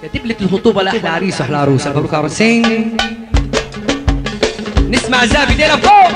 يا دبلة الخطوبة لأحلى عريس وأحلى عروسة مبروك عروسين نسمع زابي دينا فوق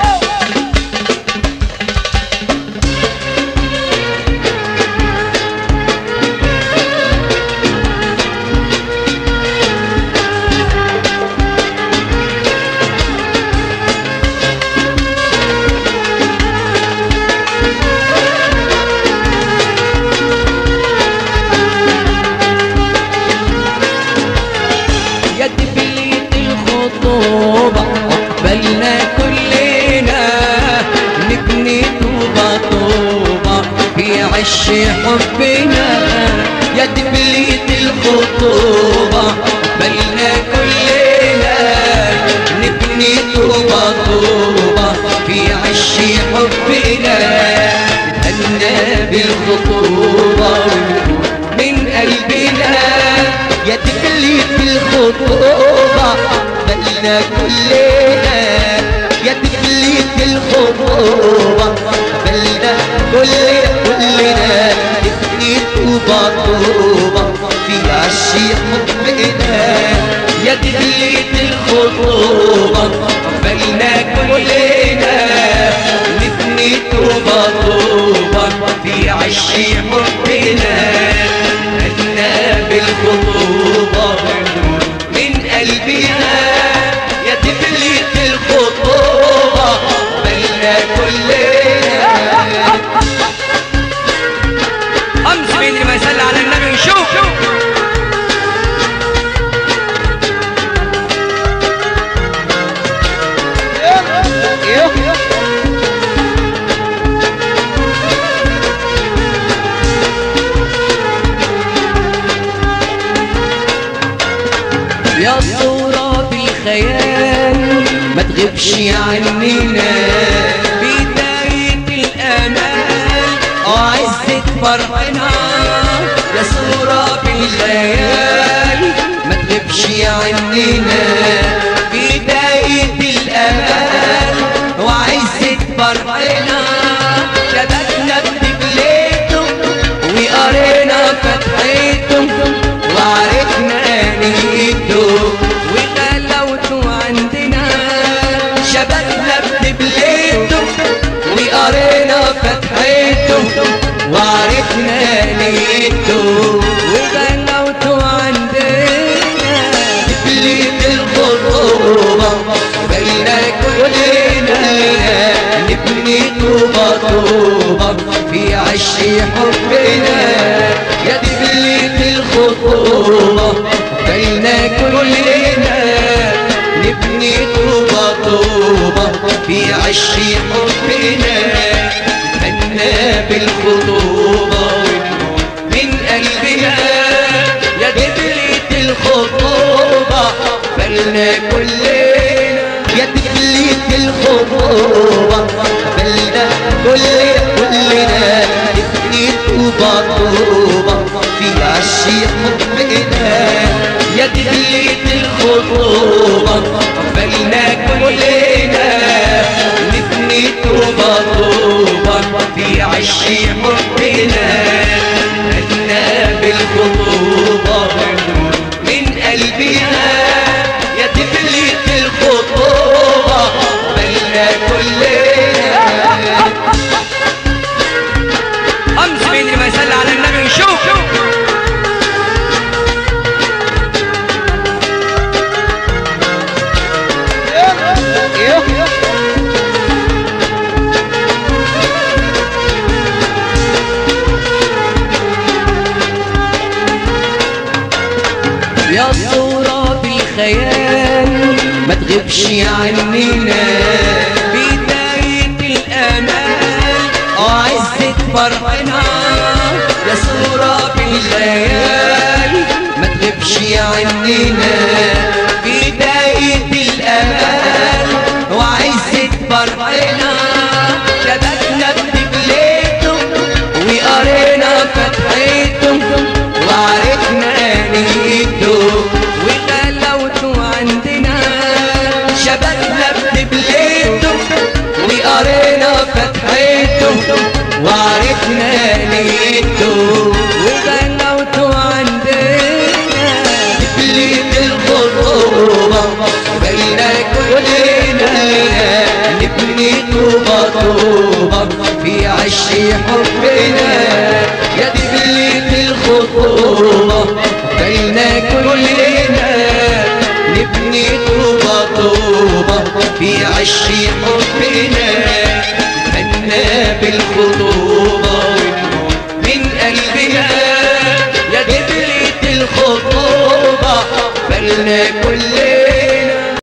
يا دبلة الخطوبة عقبالنا كلنا نبني طوبة طوبة في عش حبنا يا دبلة الخطوبة عقبالنا كلنا نبني طوبة طوبة في عش حبنا نتهنى بالخطوبة من قلبنا يا تكليف الخطوبة بلنا كلنا يا تكليف الخطوبة بلنا كلنا كلنا تكليف طوبة طوبة في عشي حبنا يا تكليف الخطوبة بلنا كلنا نبني طوبة طوبة في عشي حبنا أنا بالخطوبة من قلبنا يا تبليت الخطوبة بلنا كلنا أمس مين اللي ما يسلى على النبي نشوف يا صورة بالخيال ما تغيبش عننا بداية الأمال وعزة فرحنا يا صورة بالخيال ما تغيبش عننا بداية الأمال وعزة فرحنا شبكنا بتبليته وقرينا فتحته وعرفنا نيته وغلوته عندنا شبكنا بتبليته وقرينا فتحته وعرفنا نيته وغلوته عندنا تبليت الخطوبة بين كلنا نبني طوبة طوبة في عش حبنا يا تبليت الخطوبة بين كلنا نبني طوبة طوبة في عش حبنا نتهنى بالخطوبة من قلبنا يا دبلة الخطوبة بلنا كلنا يا دبلة الخطوبة بلنا كلنا كلنا نبني طوبة طوبة في عشي حبنا يا دبلة الخطوبة بلنا كلنا نبني طوبة طوبة في عشي حبنا أنا بالخطوبة من قلبنا يا دبلة الخطوبة بلنا كلنا أمس مين اللي ما يسلى على النبي نشوف يا صورة بالخيال ما تغيبش عننا بداية الأمال وعزة فرحنا يا صورة بالخيال ما تغيبش عننا بداية الأمال وعزة فرحنا شبكنا بدبليته وقرينا فتحته وعرفنا نيته وغلوته عندنا شبكنا بدبليته وقرينا فتحته وعرفنا نيته وغلوته طوبة طوبة في عش حبنا يا دبلة الخطوبة بينا كلنا نبني طوبة طوبة في عش حبنا أنا بالخطوبة من قلبنا يا دبلة الخطوبة بلنا كلنا